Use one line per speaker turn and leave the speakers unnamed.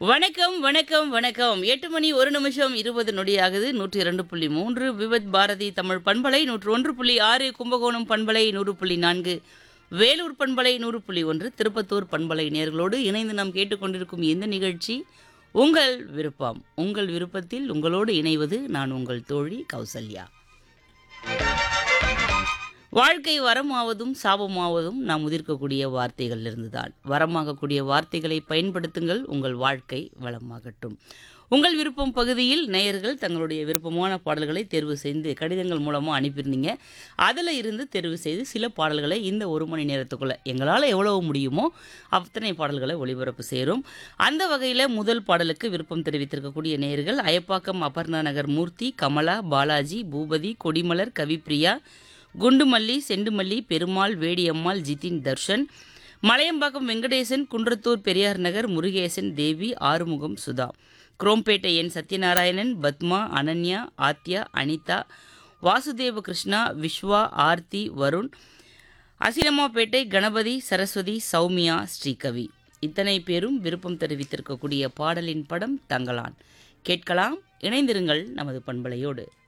வணக்கம் வணக்கம் வணக்கம் எட்டு மணி ஒரு நிமிஷம் இருபது நொடியாகுது நூற்றி இரண்டு புள்ளி மூன்று விவத் பாரதி தமிழ் பண்பலை நூற்று ஒன்று புள்ளி ஆறு கும்பகோணம் பண்பலை நூறு புள்ளி நான்கு வேலூர் பண்பலை நூறு புள்ளி ஒன்று திருப்பத்தூர் பண்பலை நேர்களோடு இணைந்து நாம் கேட்டுக்கொண்டிருக்கும் இந்த நிகழ்ச்சி உங்கள் விருப்பம் உங்கள் விருப்பத்தில் உங்களோடு இணைவது நான் உங்கள் தோழி கௌசல்யா வாழ்க்கை வரமாவதும் சாபமாவதும் நாம் உதிர்க்கக்கூடிய வார்த்தைகளிலிருந்து தான் வரமாகக்கூடிய வார்த்தைகளை பயன்படுத்துங்கள் உங்கள் வாழ்க்கை வளமாகட்டும் உங்கள் விருப்பம் பகுதியில் நேயர்கள் தங்களுடைய விருப்பமான பாடல்களை தேர்வு செய்து கடிதங்கள் மூலமாக அனுப்பியிருந்தீங்க அதில் இருந்து தேர்வு செய்து சில பாடல்களை இந்த ஒரு மணி நேரத்துக்குள்ளே எங்களால் எவ்வளவு முடியுமோ அத்தனை பாடல்களை ஒளிபரப்பு செய்கிறோம் அந்த வகையில் முதல் பாடலுக்கு விருப்பம் தெரிவித்திருக்கக்கூடிய நேயர்கள் அயப்பாக்கம் அபர்ணா நகர் மூர்த்தி கமலா பாலாஜி பூபதி கொடிமலர் கவிப்ரியா குண்டுமல்லி செண்டுமல்லி பெருமாள் வேடியம்மாள் ஜிதின் தர்ஷன் மலையம்பாக்கம் வெங்கடேசன் குன்றத்தூர் பெரியார் நகர் முருகேசன் தேவி ஆறுமுகம் சுதா குரோம்பேட்டை என் சத்யநாராயணன் பத்மா அனன்யா ஆத்யா அனிதா வாசுதேவ கிருஷ்ணா விஸ்வா ஆர்த்தி வருண் அசிலமாப்பேட்டை கணபதி சரஸ்வதி சௌமியா ஸ்ரீகவி இத்தனை பேரும் விருப்பம் தெரிவித்திருக்கக்கூடிய பாடலின் படம் தங்கலான் கேட்கலாம் இணைந்திருங்கள் நமது பண்பலையோடு